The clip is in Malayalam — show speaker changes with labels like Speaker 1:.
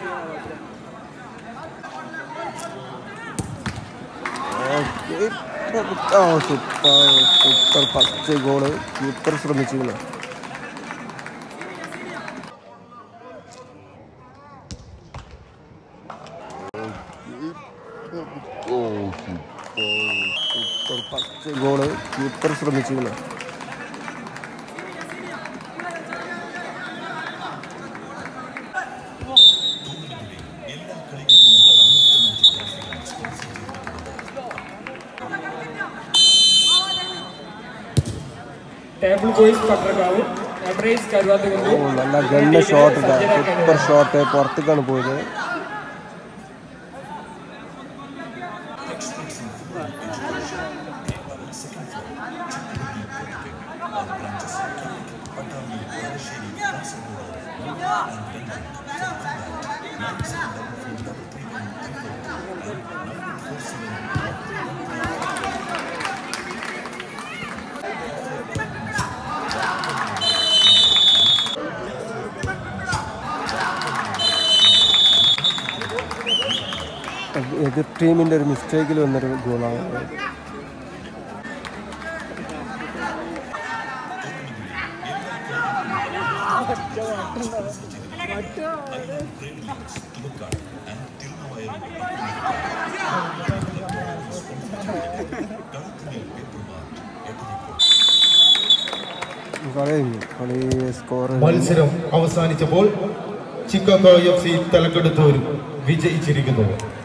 Speaker 1: ആ super super first goalkeeper ശ്രമിച്ചിരുന്നു സൂപ്പർ ഫസ്റ്റ് ഗോള് കീപ്പർ ശ്രമിച്ചിരുന്നു
Speaker 2: ടേബിൾ ബോയ്സ് പട്ടണക്കാവ് എവറേജ് കരുവാത്തുകൊണ്ട്
Speaker 1: ഓ നല്ല ഗണ്ണ ഷോട്ട് സൂപ്പർ ഷോട്ട് പുറത്തേക്കാണ് പോയത് എതിർ ടീമിൻ്റെ ഒരു മിസ്റ്റേക്കിൽ വന്നൊരു ഗോളാണ് കളി കഴിഞ്ഞു കളി സ്കോർ
Speaker 3: മത്സരം അവസാനിച്ചപ്പോൾ ചിക്കാഗോ എഫ് സി തലക്കെടുത്തൂർ വിജയിച്ചിരിക്കുന്നു